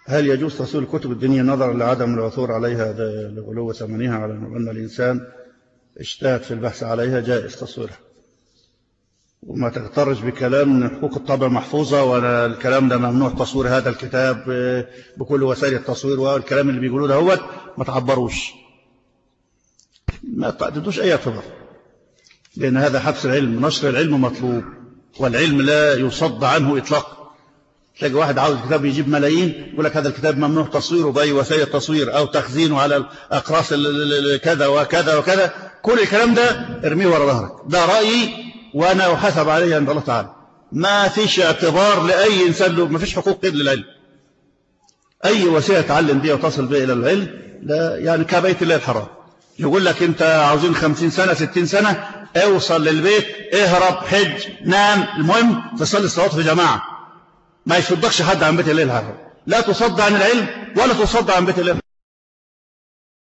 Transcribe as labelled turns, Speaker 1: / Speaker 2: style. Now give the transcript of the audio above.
Speaker 1: هل يجوز تصوير الكتب الدينية نظرا لعدم العثور عليها لغلو ثمنها على أن الإنسان اجتهد في البحث عليها جائز تصويرها وما تغترش بكلام حقوق الطبع محفوظة ولا الكلام ده ممنوع تصوير هذا الكتاب بكل وسائل التصوير والكلام اللي بيقولوه ده هو ما تعبروش ما تعددوش أي اعتبار لأن هذا حبس العلم نشر العلم مطلوب والعلم لا يصد عنه إطلاقا تلاقي واحد عاوز كتاب يجيب ملايين يقول لك هذا الكتاب ممنوع تصويره بأي وسائل التصوير أو تخزينه على الأقراص كذا وكذا وكذا كل الكلام ده ارميه ورا ظهرك ده رأيي وأنا أحاسب عليه عند الله تعالى ما فيش اعتبار لأي إنسان له ما فيش حقوق غير للعلم أي وسيلة تعلم بها وتصل بها إلى العلم لا يعني كبيت الله الحرام يقول لك أنت عاوزين خمسين سنة ستين سنة اوصل للبيت اهرب حج نام المهم تصلي الصلاة في جماعة ما يصدقش حد عن بيت الله الحرام لا تصد عن العلم ولا تصد عن بيت الله